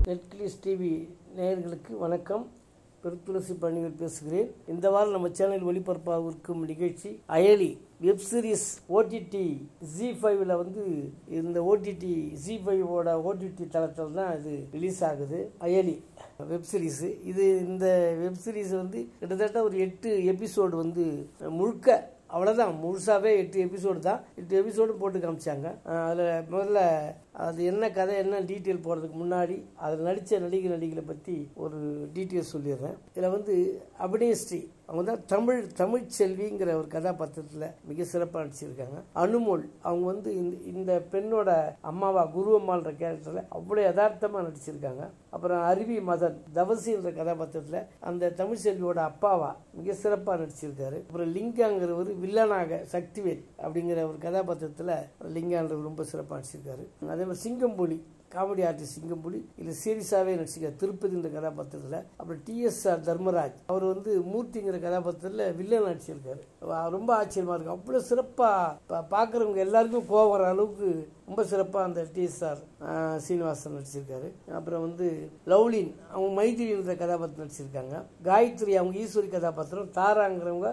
நெட்கிளிஸ் TV நேயர்களுக்கு வணக்கம் பெருத்துளசி பணிகள் பேசுகிறேன் இந்த வாரம் நம்ம சேனல் ஒளிபரப்பாக இருக்கும் நிகழ்ச்சி Ayali web series OTT Zee ஃபைவ்ல வந்து இந்த ஓடிடி ஜி ஃபைவோட ஓடிடி தளத்தில் தான் இது ரிலீஸ் ஆகுது அயலி வெப் சீரிஸ் இது இந்த வெப் சீரிஸ் வந்து கிட்டத்தட்ட ஒரு எட்டு எபிசோடு வந்து முழுக்க அவ்வளோதான் முழுசாவே எட்டு எபிசோடு தான் எட்டு எபிசோடு போட்டு காமிச்சாங்க அதில் முதல்ல அது என்ன கதை என்ன டீட்டெயில் போகிறதுக்கு முன்னாடி அதில் நடித்த நடிகர் நடிகளை பற்றி ஒரு டீட்டெயில் சொல்லிடுறேன் இதில் வந்து அபிநயஸ்ரீ அவங்க தான் தமிழ் தமிழ் செல்விங்கிற ஒரு கதாபாத்திரத்தில் மிக சிறப்பாக நடிச்சிருக்காங்க அனுமோல் அவங்க வந்து இந்த இந்த பெண்ணோட அம்மாவா குருவம்மான்ற கேரக்டரில் அவ்வளோ யதார்த்தமாக நடிச்சிருக்காங்க அப்புறம் அருவி மதன் தவசின்ற கதாபாத்திரத்தில் அந்த தமிழ் செல்வியோட அப்பாவா மிக சிறப்பாக நடிச்சிருக்காரு அப்புறம் லிங்காங்கிறவர் வில்லனாக சக்திவேல் அப்படிங்கிற ஒரு கதாபாத்திரத்தில் லிங்கான்றவர் ரொம்ப சிறப்பாக நடிச்சிருக்காரு அதே மாதிரி சிங்கம்புலி காமெடி ஆர்டிஸ்ட் சிங்கம்புலி இல்லை சீரியஸாகவே நடிச்சிருக்காரு திருப்பதின்ற கதாபாத்திரத்தில் அப்புறம் டிஎஸ்ஆர் தர்மராஜ் அவர் வந்து மூர்த்திங்கிற கதாபாத்திரத்தில் வில்லன் நடிச்சிருக்காரு ரொம்ப ஆச்சரியமாக இருக்கு அவ்வளோ சிறப்பாக பார்க்குறவங்க எல்லாருக்கும் கோவம் வர அளவுக்கு ரொம்ப சிறப்பாக அந்த டிஎஸ்ஆர் சீனிவாசன் நடிச்சிருக்காரு அப்புறம் வந்து லவ்லின் அவங்க மைத்திரின்ற கதாபாத்திரம் நடிச்சிருக்காங்க காயத்ரி அவங்க ஈஸ்வரி கதாபாத்திரம் தாராங்கிறவங்க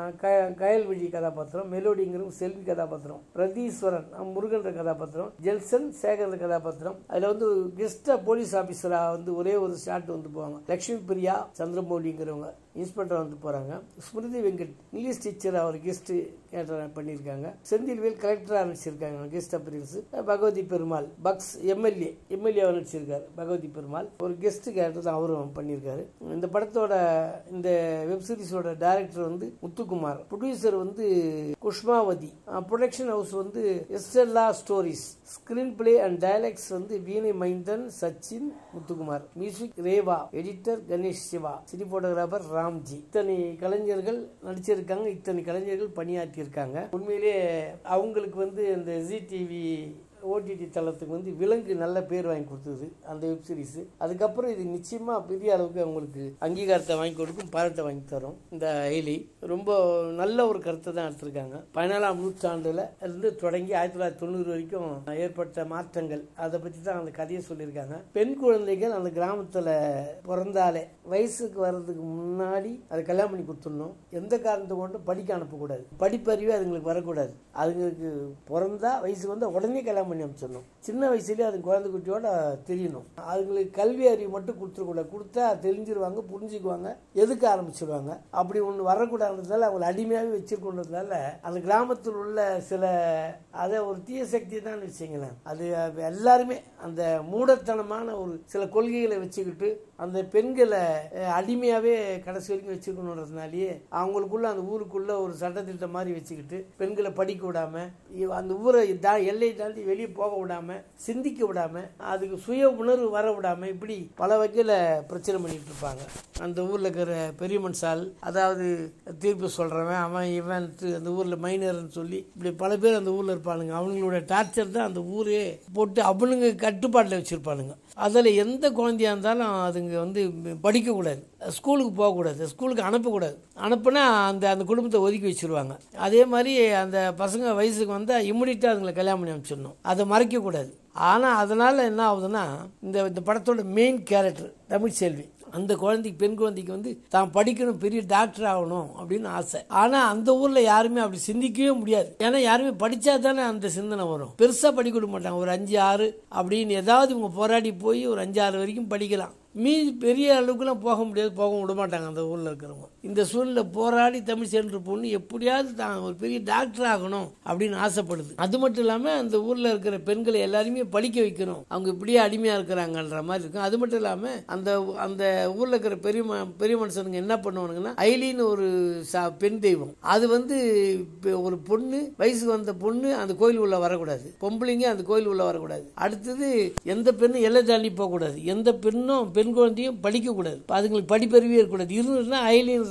கயல்விழி கதாபாத்திரம் மெலோடிங்கிறவங்க செல்வி கதாபாத்திரம் பிரதீஸ்வரன் முருகன்ற கதாபாத்திரம் ஜெல்சன் சேகர்ன்ற கதாபாத்திரம் அதில் வந்து கெஸ்டா போலீஸ் ஆஃபீஸராக வந்து ஒரே ஒரு ஷாட் வந்து போவாங்க லக்ஷ்மி பிரியா சந்திரமௌலிங்கிறவங்க இன்ஸ்பெக்டர் வந்து போகிறாங்க ஸ்மிருதி வெங்கட் இங்கிலீஷ் டீச்சர் அவர் கெஸ்ட் கேட்டர் பண்ணியிருக்காங்க செந்தில்வேல் கலெக்டராக நடிச்சிருக்காங்க guest appearance Bhagavathi Perumal Bucks MLA MLA நடிச்சிருக்காரு பகவதி பெருமாள் ஒரு கெஸ்ட் கேரக்டர் தான் அவரும் பண்ணியிருக்காரு இந்த படத்தோட இந்த வெப் சீரிஸோட டைரக்டர் வந்து முத்துக்குமார் ப்ரொடியூசர் வந்து குஷ்மாவதி ப்ரொடக்ஷன் ஹவுஸ் வந்து Estella stories screen play and dialogues வந்து Veenai Maindhan Sachin Muthukumar music Reva editor Ganesh Siva cine photographer Ramji இத்தனை கலைஞர்கள் நடிச்சிருக்காங்க இத்தனை கலைஞர்கள் பணியாற்றியிருக்காங்க உண்மையிலே அவங்களுக்கு வந்து இந்த ஜி டிவி ஓடிடி தளத்துக்கு வந்து விலங்கு நல்ல பேர் வாங்கி கொடுத்தது அந்த வெப் சீரிஸ் அதுக்கப்புறம் இது நிச்சயமா பெரிய அளவுக்கு அவங்களுக்கு அங்கீகாரத்தை வாங்கி கொடுக்கும் பாராட்டை வாங்கி தரும் இந்த ஐலி ரொம்ப நல்ல ஒரு கருத்தை தான் எடுத்திருக்காங்க பதினாலாம் நூற்றாண்டுல இருந்து தொடங்கி ஆயிரத்தி தொள்ளாயிரத்தி தொண்ணூறு வரைக்கும் ஏற்பட்ட மாற்றங்கள் அதை பற்றி தான் அந்த கதையை சொல்லியிருக்காங்க பெண் குழந்தைகள் அந்த கிராமத்துல பிறந்தாலே வயசுக்கு வர்றதுக்கு முன்னாடி அதை கல்யாணம் பண்ணி கொடுத்துடணும் எந்த காரணத்தை கொண்டும் படிக்க அனுப்பக்கூடாது படிப்பறிவே அதுங்களுக்கு வரக்கூடாது அதுங்களுக்கு பிறந்தா வயசுக்கு வந்தால் உடனே கல்யாணம் பண்ணி அமைச்சிடணும் சின்ன வயசுலேயே அது குழந்தை குட்டியோட தெரியணும் அதுங்களுக்கு கல்வி அறிவு மட்டும் கொடுத்துடக்கூடாது கொடுத்தா தெரிஞ்சிருவாங்க புரிஞ்சுக்குவாங்க எதுக்க ஆரம்பிச்சிருவாங்க அப்படி ஒன்று வரக்கூடாதுனால அவங்களை அடிமையாகவே வச்சிருக்கணுன்றதுனால அந்த கிராமத்தில் உள்ள சில அதை ஒரு தீய சக்தி தான் வச்சுங்களேன் அது எல்லாருமே அந்த மூடத்தனமான ஒரு சில கொள்கைகளை வச்சுக்கிட்டு அந்த பெண்களை அடிமையாவே கடைசி வரைக்கும் வச்சுக்கணுன்றதுனாலேயே அவங்களுக்குள்ள அந்த ஊருக்குள்ள ஒரு சட்டத்திட்டம் மாதிரி வச்சுக்கிட்டு பெண்களை படிக்க விடாம அந்த ஊரை எல்லை தாண்டி வெளியே போக விடாம சிந்திக்க விடாம அதுக்கு சுய உணர்வு வர விடாம இப்படி பல வகையில பிரச்சனை பண்ணிட்டு இருப்பாங்க அந்த ஊர்ல இருக்கிற பெரிய மனுஷால் அதாவது தீர்ப்பு சொல்றவன் அவன் இவன் அந்த ஊர்ல மைனர்னு சொல்லி இப்படி பல பேர் அந்த ஊர்ல இருப்பானுங்க அவங்களோட டார்ச்சர் தான் அந்த ஊரே போட்டு அவனுங்க கட்டுப்பாட்டில் வச்சிருப்பானுங்க அதில் எந்த குழந்தையா இருந்தாலும் அதுங்க வந்து படிக்கக்கூடாது ஸ்கூலுக்கு போகக்கூடாது ஸ்கூலுக்கு அனுப்பக்கூடாது அனுப்புனா அந்த அந்த குடும்பத்தை ஒதுக்கி வச்சிருவாங்க அதே மாதிரி அந்த பசங்க வயசுக்கு வந்தால் இம்மிடியட்டாக அதுங்களை கல்யாணம் பண்ணி அமைச்சிடணும் அதை மறைக்கக்கூடாது ஆனால் அதனால் என்ன ஆகுதுன்னா இந்த இந்த படத்தோட மெயின் கேரக்டர் தமிழ் செல்வி அந்த குழந்தைக்கு பெண் குழந்தைக்கு வந்து தான் படிக்கணும் பெரிய டாக்டர் ஆகணும் அப்படின்னு ஆசை ஆனா அந்த ஊர்ல யாருமே அப்படி சிந்திக்கவே முடியாது ஏன்னா யாருமே படிச்சா தானே அந்த சிந்தனை வரும் பெருசா படிக்க விட மாட்டாங்க ஒரு அஞ்சு ஆறு அப்படின்னு ஏதாவது இவங்க போராடி போய் ஒரு அஞ்சு ஆறு வரைக்கும் படிக்கலாம் மீதி பெரிய அளவுக்குலாம் போக முடியாது போக விட மாட்டாங்க அந்த ஊரில் இருக்கிறவங்க இந்த சூழ்நிலை போராடி தமிழ் சென்ற பொண்ணு எப்படியாவது தான் ஒரு பெரிய டாக்டர் ஆகணும் அப்படின்னு ஆசைப்படுது அது மட்டும் இல்லாமல் அந்த ஊரில் இருக்கிற பெண்களை எல்லாருமே படிக்க வைக்கணும் அவங்க இப்படியே அடிமையாக இருக்கிறாங்கன்ற மாதிரி இருக்கும் அது மட்டும் இல்லாமல் அந்த அந்த ஊரில் இருக்கிற பெரிய பெரிய மனுஷனுங்க என்ன பண்ணுவானுங்கன்னா ஐலின்னு ஒரு பெண் தெய்வம் அது வந்து ஒரு பொண்ணு வயசுக்கு வந்த பொண்ணு அந்த கோயில் உள்ள வரக்கூடாது பொம்பளைங்க அந்த கோயில் உள்ள வரக்கூடாது அடுத்தது எந்த பெண்ணும் எல்லை தாண்டி போகக்கூடாது எந்த பெண்ணும் பெண் குழந்தையும் படிக்கக்கூடாது அதுங்களுக்கு படிப்பறிவே இருக்கக்கூடாது இருந்ததுன்னா அயலின்ற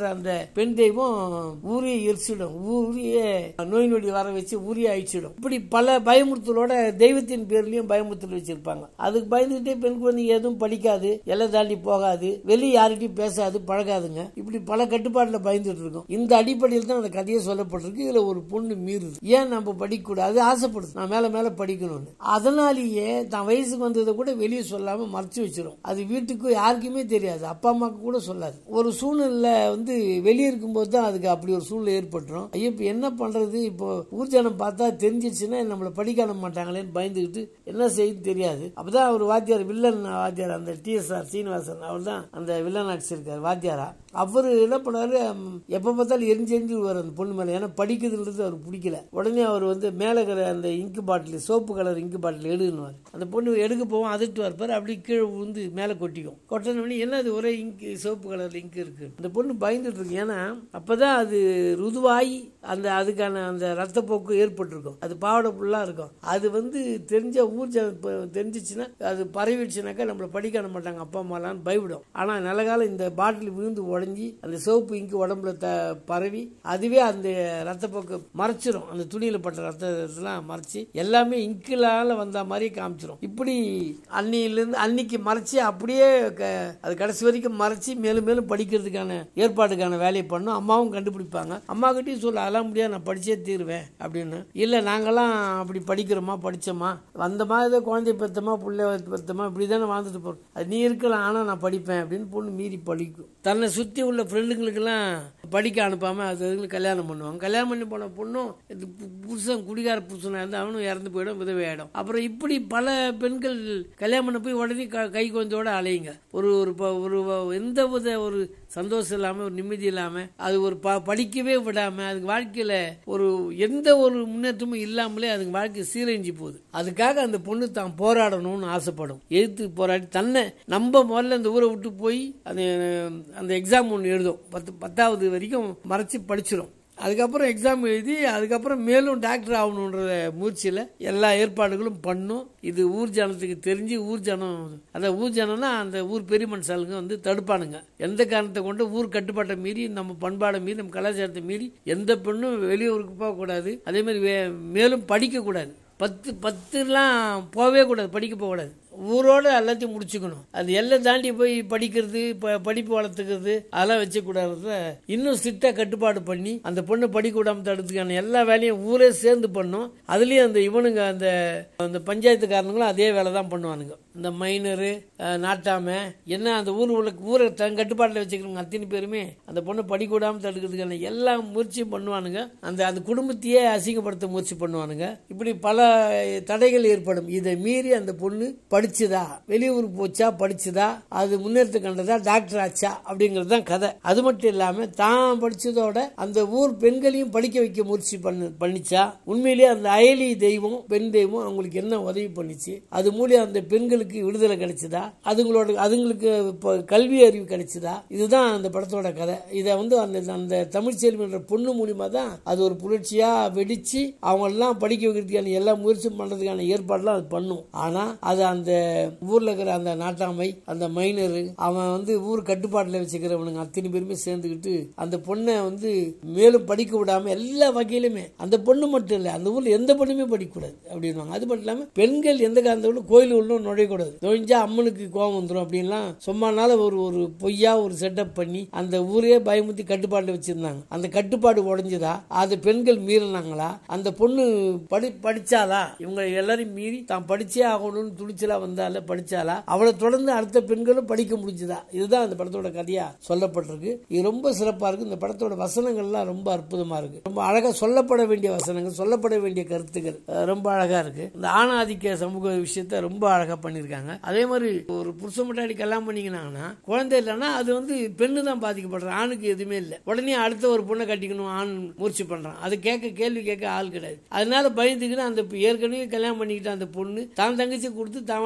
சொல்ற அந்த பெண் தெய்வம் ஊரே எரிச்சிடும் ஊரையே நோய் நொடி வர வச்சு ஊரே அழிச்சிடும் இப்படி பல பயமுறுத்தலோட தெய்வத்தின் பேர்லயும் பயமுறுத்தல் வச்சிருப்பாங்க அதுக்கு பயந்துகிட்டே பெண் குழந்தை எதுவும் படிக்காது எல்லை தாண்டி போகாது வெளியே யார்கிட்டயும் பேசாது பழகாதுங்க இப்படி பல கட்டுப்பாட்டுல பயந்துட்டு இருக்கும் இந்த அடிப்படையில் தான் அந்த கதையை சொல்லப்பட்டிருக்கு இதுல ஒரு பொண்ணு மீறுது ஏன் நம்ம படிக்க கூடாது ஆசைப்படுது நான் மேல மேல படிக்கணும்னு அதனாலேயே தான் வயசுக்கு வந்ததை கூட வெளியே சொல்லாம மறைச்சு வச்சிரும் அது வீட்டுக்கு யாருக்குமே தெரியாது அப்பா அம்மாவுக்கு கூட சொல்லாது ஒரு சூழ்நிலை வந்து வெளியே இருக்கும்போது தான் அதுக்கு அப்படி ஒரு சூழ்நிலை ஏற்பட்டுரும் ஐயோ இப்போ என்ன பண்றது இப்போ ஊர்ஜனம் பார்த்தா தெரிஞ்சிச்சுன்னா நம்மளை படிக்க அனுப்ப மாட்டாங்களேன்னு பயந்துக்கிட்டு என்ன செய்யுது தெரியாது அப்பதான் அவர் வாத்தியார் வில்லன் வாத்தியார் அந்த டிஎஸ்ஆர் சீனிவாசன் அவர் தான் அந்த வில்லன் நடிச்சிருக்காரு வாத்தியாரா அவர் என்ன பண்ணாரு ம், எப்ப பார்த்தாலும் எரிஞ்சு எரிஞ்சு வருவார் அந்த பொண்ணு மேல ஏன்னா படிக்கிறதுன்றது அவருக்கு பிடிக்கல உடனே அவர் வந்து மேலே இருக்கிற அந்த இங்கு பாட்டில் சோப்பு கலர் இங்கு பாட்டில் எடுக்கணுவார் அந்த பொண்ணு எடுக்க போவோம் அதட்டுவார் பாரு அப்படி கீழே விழுந்து மேலே கொட்டிக்கும் கொட்டினோடனே என்ன அது ஒரே இங்கு சோப்பு கலர் இங்கு இருக்கு அந்த பொண்ணு பயந்துட்டு இருக்கு ஏன்னா அப்பதான் அது ருதுவாகி அந்த அதுக்கான அந்த ரத்தப்போக்கு ஏற்பட்டிருக்கும் அது பாவாடை ஃபுல்லாக இருக்கும் அது வந்து தெரிஞ்ச ஊர் ஜன இப்ப தெரிஞ்சிச்சுன்னா அது பரவிடுச்சுனாக்கா நம்மளை படிக்க அனுப்ப மாட்டாங்க அப்பா அம்மாலான்னு பயவிடும் ஆனால் நல்ல காலம் இந்த பாட்டில் விழுந்து உடஞ்சி அந்த சிவப்பு இங்கு உடம்புல த பரவி அதுவே அந்த ரத்தப்போக்கு மறைச்சிரும் அந்த துணியில் பட்ட ரத்தத்தெல்லாம் மறைச்சி எல்லாமே இங்கிலால வந்த மாதிரி காமிச்சிரும் இப்படி அன்னியிலிருந்து அன்னைக்கு மறைச்சி அப்படியே க- அது கடைசி வரைக்கும் மறைச்சி மேலும் மேலும் படிக்கிறதுக்கான ஏற்பாடுக்கான வேலையை பண்ணும் அம்மாவும் கண்டுபிடிப்பாங்க அம்மா கிட்டயும் சொல்ல அதெல்லாம் முடியாது நான் படிச்சே தீருவேன் அப்படின்னு இல்லை நாங்கெல்லாம் அப்படி படிக்கிறோமா படிச்சோமா வந்த மாதிரி ஏதோ குழந்தை பெத்தமா பிள்ளை பெத்தமா இப்படி தானே வாழ்ந்துட்டு போறோம் அது நீ இருக்கலாம் ஆனால் நான் படிப்பேன் அப்படின்னு பொண்ணு மீறி படிக்கும் தன்னை சுற்றி உள்ள ஃப்ரெண்டுங்களுக்கெல்லாம் படிக்க அனுப்பாம அது அதுங்களுக்கு கல்யாணம் பண்ணுவாங்க கல்யாணம் பண்ணி போன பொண்ணும் இது பு- புருஷன் குடிகார புருஷனாக இருந்து அவனும் இறந்து போயிடும் விதவையாயிடும் அப்புறம் இப்படி பல பெண்கள் கல்யாணம் பண்ண போய் உடனே க- கை குழந்தையோட அலையுங்க ஒரு ஒரு ப- ஒரு வ- எந்த வித ஒரு சந்தோஷம் இல்லாம ஒரு நிம்மதி இல்லாம அது ஒரு ப- படிக்கவே விடாம அதுக்கு வாழ்க்கையில ஒரு எந்த ஒரு முன்னேற்றமும் இல்லாமலே அதுக்கு வாழ்க்கை சீரழிஞ்சு போகுது அதுக்காக அந்த பொண்ணு தான் போராடணும்னு ஆசைப்படும் எதிர்த்து போராடி தன்னை நம்ம முதல்ல அந்த ஊரை விட்டு போய் அந்த அந்த எக்ஸாம் ஒன்று எழுதும் பத்து பத்தாவது வரைக்கும் மறைச்சு படிச்சிடும் அதுக்கப்புறம் எக்ஸாம் எழுதி அதுக்கப்புறம் மேலும் டாக்டர் ஆகணுன்ற முயற்சியில் எல்லா ஏற்பாடுகளும் பண்ணும் இது ஊர் ஜனத்துக்கு தெரிஞ்சு ஊர் ஜனம் அந்த ஊர் ஜனம்னா அந்த ஊர் பெரிய மனுஷாளுங்க வந்து தடுப்பானுங்க எந்த காரணத்தை கொண்டு ஊர் கட்டுப்பாட்டை மீறி நம்ம பண்பாடை மீறி நம்ம கலாச்சாரத்தை மீறி எந்த பெண்ணும் வெளியூருக்கு போகக்கூடாது அதே மாதிரி வே- மேலும் படிக்கக்கூடாது பத்து பத்துலாம் போகவே கூடாது படிக்க போகக்கூடாது ஊரோட எல்லாத்தையும் முடிச்சுக்கணும் அது எல்லாம் தாண்டி போய் படிக்கிறது ப- படிப்பு வளர்த்துக்கிறது அதெல்லாம் வச்சக்கூடாது இன்னும் ஸ்ட்ரிக்டா கட்டுப்பாடு பண்ணி அந்த பொண்ணு படிக்க விடாம தடுத்துக்கான எல்லா வேலையும் ஊரே சேர்ந்து பண்ணும் அதுலயும் அந்த இவனுங்க அந்த அந்த பஞ்சாயத்துக்காரனுங்களும் அதே வேலை தான் பண்ணுவானுங்க இந்த மைனரு அஹ், நாட்டாம என்ன அந்த ஊர் உள்ள ஊரை தன் கட்டுப்பாட்டில் வச்சுக்கிறவங்க அத்தனை பேருமே அந்த பொண்ணை படிக்க விடாம தடுக்கிறதுக்கான எல்லா முயற்சியும் பண்ணுவானுங்க அந்த அந்த குடும்பத்தையே அசிங்கப்படுத்த முயற்சி பண்ணுவானுங்க இப்படி பல தடைகள் ஏற்படும் இதை மீறி அந்த பொண்ணு படிச்சுதா வெளியூர் போச்சா படிச்சுதா அது முன்னேற்ற கண்டதா டாக்டர் ஆச்சா அப்படிங்கிறது தான் கதை அது மட்டும் இல்லாம தான் படிச்சதோட அந்த ஊர் பெண்களையும் படிக்க வைக்க முயற்சி பண்ணு பண்ணிச்சா உண்மையிலேயே அந்த அயலி தெய்வம் பெண் தெய்வம் அவங்களுக்கு என்ன உதவி பண்ணிச்சு அது மூலியம் அந்த பெண்களுக்கு விடுதலை கிடைச்சதா அதுங்களோட அதுங்களுக்கு இப்போ கல்வி அறிவு கிடைச்சதா இதுதான் அந்த படத்தோட கதை இதை வந்து அந்த அந்த தமிழ் செல்வின்ற பொண்ணு மூலியமா தான் அது ஒரு புரட்சியா வெடிச்சு அவங்க எல்லாம் படிக்க வைக்கிறதுக்கான எல்லா முயற்சியும் பண்றதுக்கான ஏற்பாடுலாம் அது பண்ணும் ஆனா அது அந்த ஊர்ல இருக்கிற அந்த நாட்டாமை அந்த மைனரு அவன் வந்து ஊர் கட்டுப்பாட்டுல வச்சுக்கிறவனுங்க அத்தனை பேருமே சேர்ந்துக்கிட்டு அந்த பொண்ணை வந்து மேலும் படிக்க விடாம எல்லா வகையிலுமே அந்த பொண்ணு மட்டும் இல்ல அந்த ஊர்ல எந்த பொண்ணுமே படிக்கக்கூடாது அப்படின்வாங்க அது மட்டும் இல்லாம பெண்கள் எந்த காலத்தோட கோயில் உள்ள நுழையக்கூடாது நுழைஞ்சா அம்மனுக்கு கோபம் வந்துடும் அப்படின்லாம் சும்மானால ஒரு ஒரு பொய்யா ஒரு செட்டப் பண்ணி அந்த ஊரே பயமுத்தி கட்டுப்பாட்டுல வச்சிருந்தாங்க அந்த கட்டுப்பாடு உடைஞ்சதா அது பெண்கள் மீறினாங்களா அந்த பொண்ணு படி படிச்சாலா இவங்க எல்லாரையும் மீறி தான் படிச்சே ஆகணும்னு துணிச்சலா வந்தால படிச்சாலா அவளை தொடர்ந்து அடுத்த பெண்களும் படிக்க முடிஞ்சுதா இதுதான் அந்த படத்தோட கதையா சொல்லப்பட்டிருக்கு இது ரொம்ப சிறப்பா இருக்கு இந்த படத்தோட வசனங்கள்லாம் ரொம்ப அற்புதமா இருக்கு ரொம்ப அழகா சொல்லப்பட வேண்டிய வசனங்கள் சொல்லப்பட வேண்டிய கருத்துக்கள் அஹ், ரொம்ப அழகா இருக்கு இந்த ஆணாதிக்க சமூக விஷயத்த ரொம்ப அழகா பண்ணிருக்காங்க அதே மாதிரி ஒரு புருஷ முட்டாடி கல்யாணம் பண்ணிக்கினாங்கன்னா குழந்தை இல்லைன்னா அது வந்து பெண்ணு தான் பாதிக்கப்படுற ஆணுக்கு எதுவுமே இல்லை உடனே அடுத்த ஒரு பொண்ணை கட்டிக்கணும் ஆண் முயற்சி பண்றான் அது கேட்க கேள்வி கேட்க ஆள் கிடையாது அதனால பயந்துக்கிட்டு அந்த ஏற்கனவே கல்யாணம் பண்ணிக்கிட்ட அந்த பொண்ணு தான் தங்கச்சி கொடுத்து தான்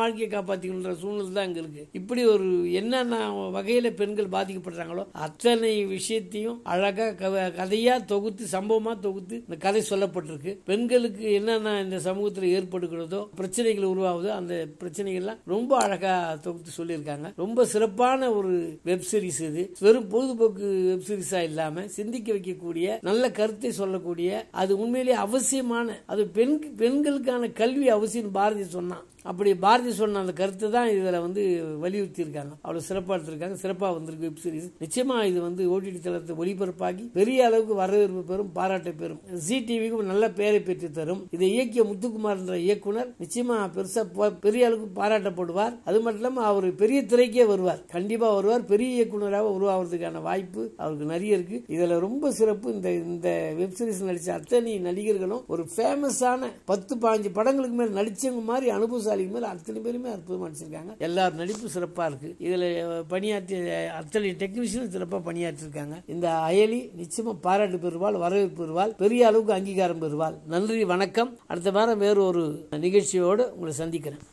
வாழ்க்கையை காப்பாற்றிக்கணுன்ற சூழ்நிலை தான் அங்கே இருக்கு இப்படி ஒரு என்னென்ன வகையில் பெண்கள் பாதிக்கப்படுறாங்களோ அத்தனை விஷயத்தையும் அழகாக க- கதையா தொகுத்து சம்பவமா தொகுத்து இந்த கதை சொல்லப்பட்டிருக்கு பெண்களுக்கு என்னென்ன இந்த சமூகத்தில் ஏற்படுகிறதோ பிரச்சனைகள் உருவாகுதோ அந்த பிரச்சனைகள்லாம் ரொம்ப அழகா தொகுத்து சொல்லியிருக்காங்க ரொம்ப சிறப்பான ஒரு வெப் சீரிஸ் இது வெறும் பொழுதுபோக்கு வெப் சீரிஸா இல்லாம சிந்திக்க வைக்கக்கூடிய நல்ல கருத்தை சொல்லக்கூடிய அது உண்மையிலேயே அவசியமான அது பெண் பெண்களுக்கான கல்வி அவசியம் பாரதி சொன்னான் அப்படி பாரதி சொன்ன அந்த கருத்தை தான் இதில் வந்து வலியுறுத்தி இருக்காங்க அவ்வளோ சிறப்பாக எடுத்திருக்காங்க சிறப்பாக வந்திருக்கு வெப் சீரிஸ் நிச்சயமா இது வந்து ஓடிடி தளத்தை ஒளிபரப்பாகி பெரிய அளவுக்கு வரவேற்பு பெறும் பாராட்டை பெறும் ஜி டிவிக்கும் நல்ல பெயரை பெற்று தரும் இதை இயக்கிய முத்துக்குமார் என்ற இயக்குனர் நிச்சயமா பெருசா ப- பெரிய அளவுக்கு பாராட்டப்படுவார் அது மட்டும் இல்லாமல் அவர் பெரிய திரைக்கே வருவார் கண்டிப்பா வருவார் பெரிய இயக்குனராக உருவாகிறதுக்கான வாய்ப்பு அவருக்கு நிறைய இருக்கு இதுல ரொம்ப சிறப்பு இந்த இந்த வெப் சீரிஸ் நடிச்ச அத்தனை நடிகர்களும் ஒரு ஃபேமஸான பத்து பாஞ்சு படங்களுக்கு மேல நடிச்சவங்க மாதிரி அனுபவசாலிக்கு மேல அத்தனை பேருமே அற்புதமா நடிச்சிருக்காங்க எல்லார் நடிப்பும் சிறப்பா இருக்கு இதுல பணியாற்றிய அத்தனை டெக்னீஷியனும் சிறப்பா பணியாற்றிருக்காங்க இந்த அயலி நிச்சயமா பாராட்டு பெறுவாள் வரவேற்பு பெறுவாள் பெரிய அளவுக்கு அங்கீகாரம் பெறுவாள் நன்றி வணக்கம் அடுத்த வாரம் வேறு ஒரு நிகழ்ச்சியோடு உங்களை சந்திக்கிறேன்